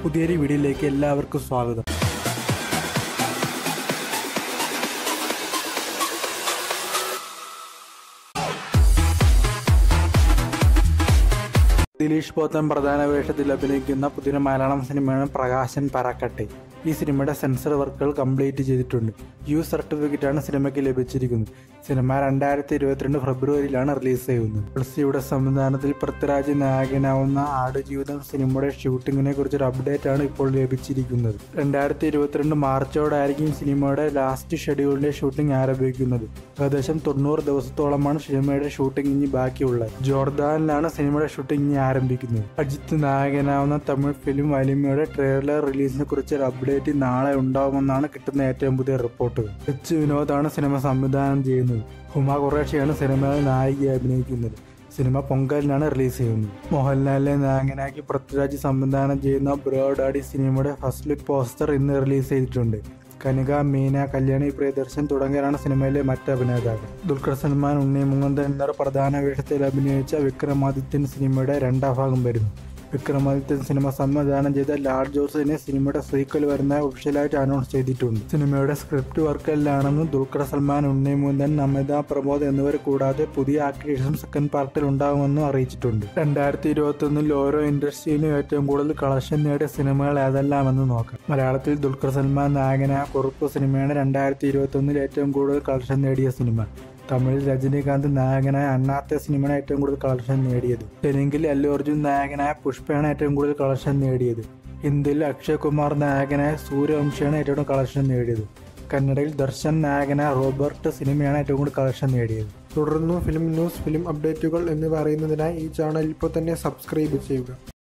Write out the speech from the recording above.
പുതിയൊരു വീഡിയോയിലേക്ക് എല്ലാവർക്കും സ്വാഗതം ദിലീഷ് പോത്തൻ പ്രധാന വേഷത്തിൽ അഭിനയിക്കുന്ന പുതിയ മലയാളം സിനിമയാണ് പ്രകാശൻ പരക്കട്ടെ ഈ സിനിമയുടെ സെൻസർ വർക്കുകൾ കംപ്ലീറ്റ് ചെയ്തിട്ടുണ്ട് യു സർട്ടിഫിക്കറ്റാണ് സിനിമയ്ക്ക് ലഭിച്ചിരിക്കുന്നത് സിനിമ രണ്ടായിരത്തി ഇരുപത്തിരണ്ട് ഫെബ്രുവരിയിലാണ് റിലീസ് ചെയ്യുന്നത് തുളസിയുടെ സംവിധാനത്തിൽ പൃഥ്വിരാജ് നായകനാവുന്ന ആടുജീവിതം സിനിമയുടെ ഷൂട്ടിങ്ങിനെ കുറിച്ചൊരു അപ്ഡേറ്റ് ആണ് ഇപ്പോൾ ലഭിച്ചിരിക്കുന്നത് രണ്ടായിരത്തി ഇരുപത്തിരണ്ട് മാർച്ചോടായിരിക്കും സിനിമയുടെ ലാസ്റ്റ് ഷെഡ്യൂളിന്റെ ഷൂട്ടിംഗ് ആരംഭിക്കുന്നത് ഏകദേശം തൊണ്ണൂറ് ദിവസത്തോളമാണ് സിനിമയുടെ ഷൂട്ടിംഗ് ഇനി ബാക്കിയുള്ളത് ജോർദാനിലാണ് സിനിമയുടെ ഷൂട്ടിംഗ് ഇനി ആരംഭിക്കുന്നത് അജിത്ത് നായകനാവുന്ന തമിഴ് ഫിലിം വലിമയുടെ ട്രെയിലർ റിലീസിനെ കുറിച്ച് ഒരു അപ്ഡേറ്റ് നാളെ ഉണ്ടാവുമെന്നാണ് കിട്ടുന്ന ഏറ്റവും പുതിയ റിപ്പോർട്ടുകൾ എച്ച് വിനോദാണ് സിനിമ സംവിധാനം ചെയ്യുന്നത് ഹുമ ഖുറേഷിയാണ് സിനിമയിൽ നായികയെ അഭിനയിക്കുന്നത് സിനിമ പൊങ്കലിനാണ് റിലീസ് ചെയ്യുന്നത് മോഹൻലാലിനെ നായകനാക്കി പൃഥ്വിരാജ് സംവിധാനം ചെയ്യുന്ന ബ്രോ ഡാഡി സിനിമയുടെ ഫസ്റ്റ് ലുക്ക് പോസ്റ്റർ ഇന്ന് റിലീസ് ചെയ്തിട്ടുണ്ട് കനിക മീന കല്യാണി പ്രിയദർശൻ തുടങ്ങിയവരാണ് സിനിമയിലെ മറ്റ് അഭിനേതാക്കൾ ദുൽഖർ സൽമാൻ ഉണ്ണി മുകുന്ദൻ എന്നിവർ പ്രധാന വേഷത്തിൽ അഭിനയിച്ച വിക്രമാദിത്യൻ സിനിമയുടെ രണ്ടാം ഭാഗം വരുന്നു വിക്രമാദിത്യൻ സിനിമ സംവിധാനം ചെയ്ത ലാൽ ജോസിനെ സിനിമയുടെ സീക്വൽ വരുന്ന ഒഫീഷ്യലായിട്ട് അനൗൺസ് ചെയ്തിട്ടുണ്ട് സിനിമയുടെ സ്ക്രിപ്റ്റ് വർക്കിലാണെന്ന് ദുൽഖർ സൽമാൻ ഉണ്ണി മുകുന്ദൻ നമിത പ്രമോദ് എന്നിവർ കൂടാതെ പുതിയ ആക്ടേഴ്സും സെക്കൻഡ് പാർട്ടിൽ ഉണ്ടാകുമെന്നും അറിയിച്ചിട്ടുണ്ട് രണ്ടായിരത്തി ഇരുപത്തി ഒന്നിൽ ഓരോ ഇൻഡസ്ട്രിയിലും ഏറ്റവും കൂടുതൽ കളക്ഷൻ നേടിയ സിനിമകൾ ഏതെല്ലാമെന്ന് നോക്കാം മലയാളത്തിൽ ദുൽഖർ സൽമാൻ നായകനായ കുറുപ്പ് സിനിമയാണ് രണ്ടായിരത്തി ഇരുപത്തി ഒന്നിൽ ഏറ്റവും കൂടുതൽ കളക്ഷൻ നേടിയ സിനിമ തമിഴിൽ രജനീകാന്ത് നായകനായ അണ്ണാത്തെ സിനിമയാണ് ഏറ്റവും കൂടുതൽ കളക്ഷൻ നേടിയത് തെലുങ്കിൽ അല്ലു അർജുൻ നായകനായ പുഷ്പയാണ് ഏറ്റവും കൂടുതൽ കളക്ഷൻ നേടിയത് ഹിന്ദിയിൽ അക്ഷയ് കുമാർ നായകനായ സൂര്യവംശിയാണ് ഏറ്റവും കൂടുതൽ കളക്ഷൻ നേടിയത് കന്നഡയിൽ ദർശൻ നായകനായ റോബർട്ട് സിനിമയാണ് ഏറ്റവും കൂടുതൽ കളക്ഷൻ നേടിയത് തുടർന്നും ഫിലിം ന്യൂസ് ഫിലിം അപ്ഡേറ്റുകൾ എന്നിവ അറിയുന്നതിനായി ഈ ചാനൽ ഇപ്പോൾ തന്നെ സബ്സ്ക്രൈബ് ചെയ്യുക